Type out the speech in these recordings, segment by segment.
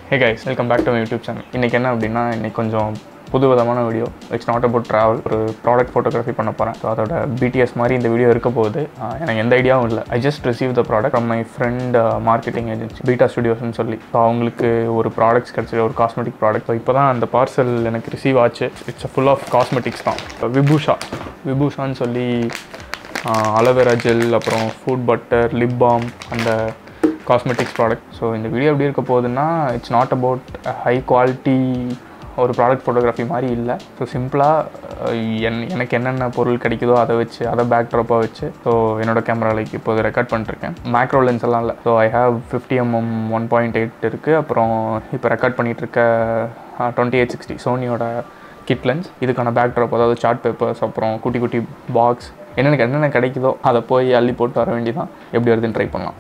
hey guys welcome back to YouTube channel இன்றைக்கி என்ன அப்படின்னா இன்றைக்கி கொஞ்சம் புது விதமான video it's not about travel ஒரு ப்ராடக்ட் ஃபோட்டோகிராஃபி பண்ண போகிறேன் ஸோ அதோட பிடிஎஸ் மாதிரி இந்த வீடியோ இருக்க போகுது ஆஹ் எனக்கு எந்த ஐடியாவும் இல்லை I just receive the product from my friend marketing agency Beta ஸ்டுடியோஸ்னு சொல்லி ஸோ அவங்களுக்கு ஒரு ப்ராடக்ட்ஸ் கிடச்சி ஒரு காஸ்மெட்டிக் ப்ராடக்ட் ஸோ இப்போ தான் அந்த பார்சல் எனக்கு ரிசீவ் ஆச்சு இட்ஸ் ஃபுல் ஆஃப் காஸ்மெட்டிக்ஸ் தான் விபூஷா விபூஷான்னு சொல்லி அலோவேரா ஜெல் அப்புறம் ஃபுட் பட்டர் லிப் பாம் அந்த காஸ்மெட்டிக்ஸ் ப்ராடக்ட் ஸோ இந்த வீடியோ எப்படி இருக்க போகுதுன்னா it's not about high quality ஒரு ப்ராடக்ட் ஃபோட்டோகிராஃபி மாதிரி இல்லை ஸோ சிம்பிளாக என் எனக்கு என்னென்ன பொருள் கிடைக்குதோ அதை வச்சு அதை பேக் ட்ராப்பாக வச்சு ஸோ என்னோட கேமராலைக்கு இப்போ ரெக்கார்ட் பண்ணிட்டுருக்கேன் மேக்ரோ லென்ஸ் எல்லாம் இல்லை so I have fifty MM one point eight இருக்குது அப்புறம் இப்போ ரெக்கார்ட் பண்ணிகிட்டு இருக்க டுவெண்ட்டி எயிட் சிக்ஸ்டி சோனியோட கிட் லென்ஸ் இதுக்கான பேக் ட்ராப் அதாவது சார்ட் பேப்பர்ஸ் அப்புறம் குட்டி குட்டி பாக்ஸ் என்னென்ன என்னென்ன கிடைக்குதோ அதை போய் அள்ளி போட்டு வர வேண்டியதான் எப்படி வருதுன்னு ட்ரை பண்ணலாம்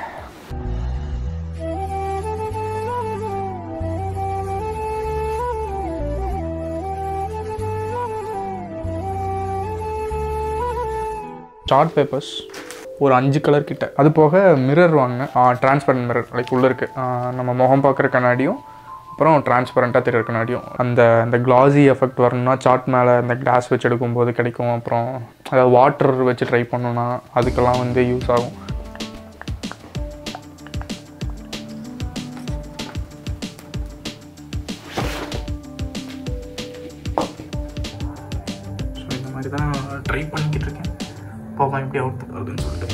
சார்ட் பேப்பர்ஸ் ஒரு அஞ்சு கலர் கிட்ட அது போக மிரர் வாங்கினேன் டிரான்ஸ்பரண்ட் மிரர் லைக் உள்ளே இருக்குது நம்ம முகம் பார்க்குற கண்ணாடியும் அப்புறம் டிரான்ஸ்பரண்ட்டாக தெரியுற கண்ணாடியும் அந்த அந்த கிளாஸி எஃபெக்ட் வரணும்னா சார்ட் மேலே அந்த கிளாஸ் வச்சு எடுக்கும்போது கிடைக்கும் அப்புறம் அதாவது வாட்டர் வச்சு ட்ரை பண்ணணும்னா அதுக்கெல்லாம் வந்து யூஸ் ஆகும் ஸோ இந்த மாதிரி தான் ட்ரை பண்ணிக்கிட்டு இருக்கேன் பார்ப்போம் எப்படி அவுட் புட் வருதுன்னு சொல்லிட்டு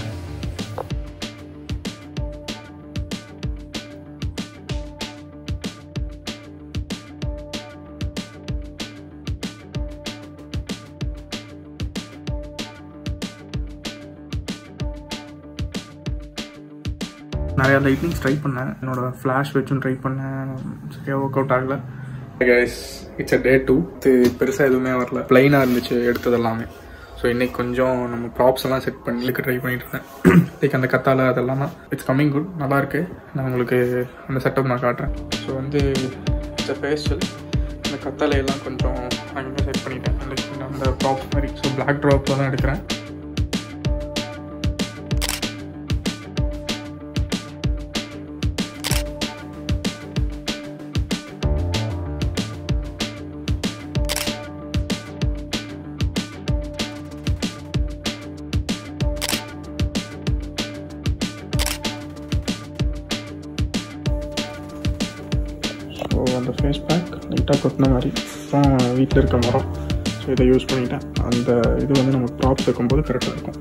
நிறையா லைட்னிங்ஸ் ட்ரை பண்ணேன் என்னோட ஃப்ளாஷ் வச்சும் ட்ரை பண்ணேன் சரியாக ஒர்க் அவுட் ஆகலை guys it's a day two இது பெருசாக எதுவுமே வரல ப்ளைனாக இருந்துச்சு எடுத்தது எல்லாமே ஸோ இன்னைக்கு கொஞ்சம் நம்ம ப்ராப்ஸ் எல்லாம் செட் பண்ணி இழுக்க ட்ரை பண்ணிட்டு இருக்கேன் லைக் அந்த கத்தால அதெல்லாம் இட்ஸ் கம்மிங் குட் நல்லா இருக்கு நான் உங்களுக்கு அந்த செட்டப் நான் காட்டுறேன் ஸோ வந்து இட்ஸ் ஃபேஷியல் இந்த கத்தாலையெல்லாம் கொஞ்சம் அங்கே செட் பண்ணிட்டேன் லைக் அந்த ப்ராப்ஸ் மாதிரி ஸோ பிளாக் ட்ராப்பில் தான் எடுக்கிறேன் ஸோ அந்த ஃபேஸ் பேக் லைட்டாக கொட்டின மாதிரி அப்புறம் வீட்டில் இருக்க மரம் ஸோ இதை யூஸ் பண்ணிட்டேன் அந்த இது வந்து நம்ம ப்ராப்ஸ் வைக்கும்போது கரெக்டாக இருக்கும்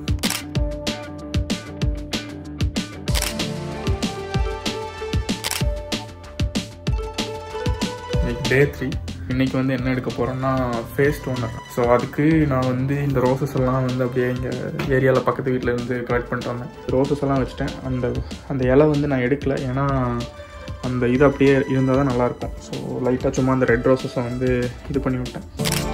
இன்னைக்கு டே த்ரீ இன்னைக்கு வந்து என்ன எடுக்க போகிறோன்னா ஃபேஸ் டோனர் ஸோ அதுக்கு நான் வந்து இந்த ரோசஸ் எல்லாம் வந்து அப்படியே இங்கே ஏரியாவில் பக்கத்து வீட்டில் இருந்து கலெக்ட் பண்ணிட்டு வந்தேன் ரோசஸ் எல்லாம் வச்சுட்டேன் அந்த அந்த இலை வந்து நான் எடுக்கல ஏன்னா அந்த இது அப்படியே இருந்தால் தான் நல்லாயிருக்கும் ஸோ லைட்டாக சும்மா அந்த ரெட் ரோசஸை வந்து இது பண்ணி விட்டேன்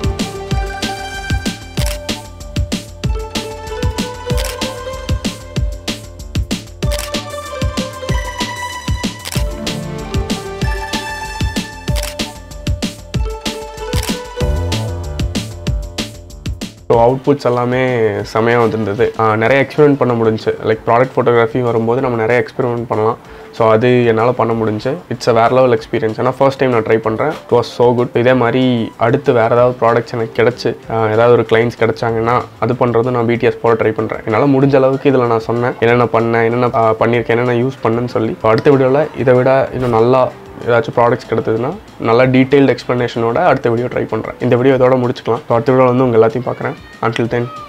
ஸோ அவுட்புட்ஸ் எல்லாமே செமையாக வந்துருந்தது ஆஹ் நிறைய எக்ஸ்பெரிமெண்ட் பண்ண முடிஞ்சுச்சு லைக் ப்ராடக்ட் ஃபோட்டோகிராஃபி வரும்போது நம்ம நிறைய எக்ஸ்பெரிமெண்ட் பண்ணலாம் ஸோ அது என்னால் பண்ண முடிஞ்சு இட்ஸ் அ வேறு லெவல் எக்ஸ்பீரியன்ஸ் ஏன்னா ஃபர்ஸ்ட் டைம் நான் ட்ரை பண்ணுறேன் இட் வாஸ் ஸோ குட் இதே மாதிரி அடுத்து வேறு ஏதாவது ப்ராடக்ட்ஸ் எனக்கு கிடச்சி ஏதாவது ஒரு கிளைண்ட்ஸ் கிடச்சாங்கன்னா அது பண்ணுறதும் நான் பிடிஎஸ் போட ட்ரை பண்ணுறேன் என்னால் முடிஞ்ச அளவுக்கு இதில் நான் சொன்னேன் என்னென்ன பண்ணேன் என்னென்ன ஆஹ் பண்ணியிருக்கேன் என்னென்ன யூஸ் பண்ணேன்னு சொல்லி So அடுத்த வீடியோவில் இதை விட இன்னும் நல்லா ஏதாச்சும் ப்ராடக்ட்ஸ் கிடைத்ததுன்னா நல்லா டீட்டெயில்டு எக்ஸ்ப்ளனேஷனோட அடுத்த வீடியோ ட்ரை பண்ணுறேன் இந்த வீடியோ இதோட முடிச்சுக்கலாம் So அடுத்த வீடியோவில் வந்து உங்கள் எல்லாத்தையும் பார்க்குறேன் அன்டில் தென்